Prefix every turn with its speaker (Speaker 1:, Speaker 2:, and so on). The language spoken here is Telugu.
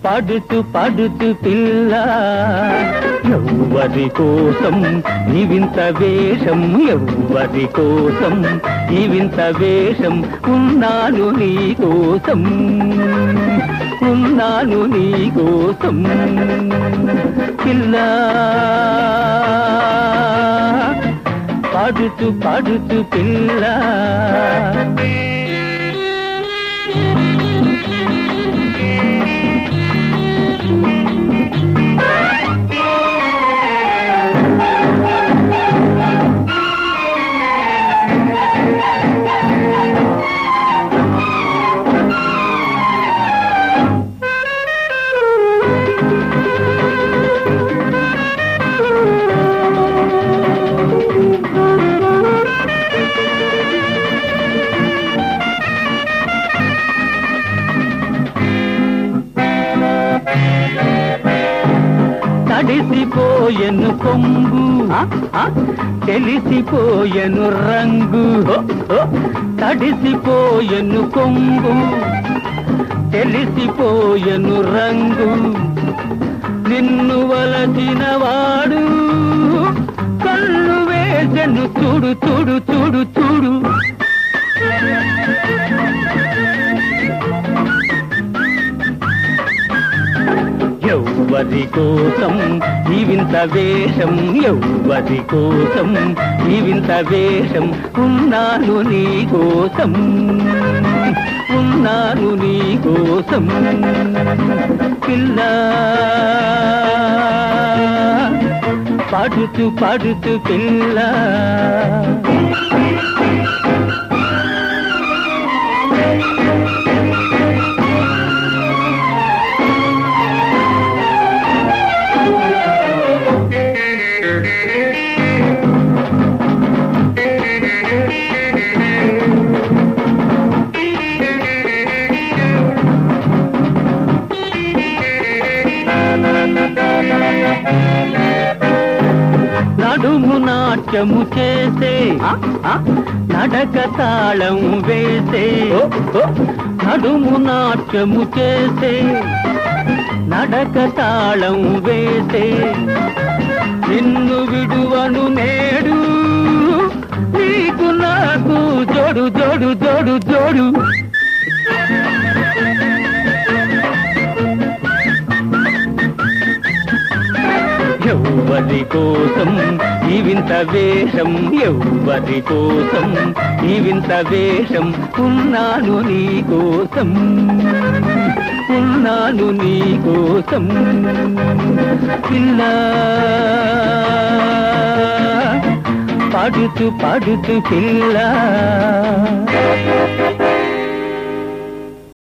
Speaker 1: పాడుతూ పాడుతూ పిల్ల ఎవ్వరి కోసం ఈ వింత వేషం ఎవ్వరి కోసం ఈ వింత వేషం ఉన్నాను నీ కోసం ఉన్నాను నీ కోసం పిల్ల పాడుతూ పాడుతూ పిల్ల తడిసిపోయెను కొంగు తెలిసిపోయెను రంగు తడిసిపోయెను కొంగు తెలిసిపోయెను రంగు నిన్ను వలచిన వాడు కళ్ళు వేసెను చూడు చూడు చూడు చూడు ఎవ్వరి కోసం ఈ వింత వేషం ఎవ్వరి కోసం ఈ వింత వేషం ఉన్నాను నీ కోసం ఉన్నాను నీ కోసం పిల్ల పాడుతూ పాడుతూ పిల్ల నడుము నాట్యము చేసే నడక తాళం వేసే నడుము నాట్యము చేసే నడక తాళం వేసే నిన్ను విడువను నేడు నీకు నాకు జోడు జోడు జోడు జోడు ఎవ్వరి కోసం ఈ వింత వేషం ఎవ్వరి కోసం ఈ వింత వేషం ఉన్నాను నీ కోసం ఉన్నాను నీ కోసం పిల్ల పాడుతూ పాడుతూ పిల్ల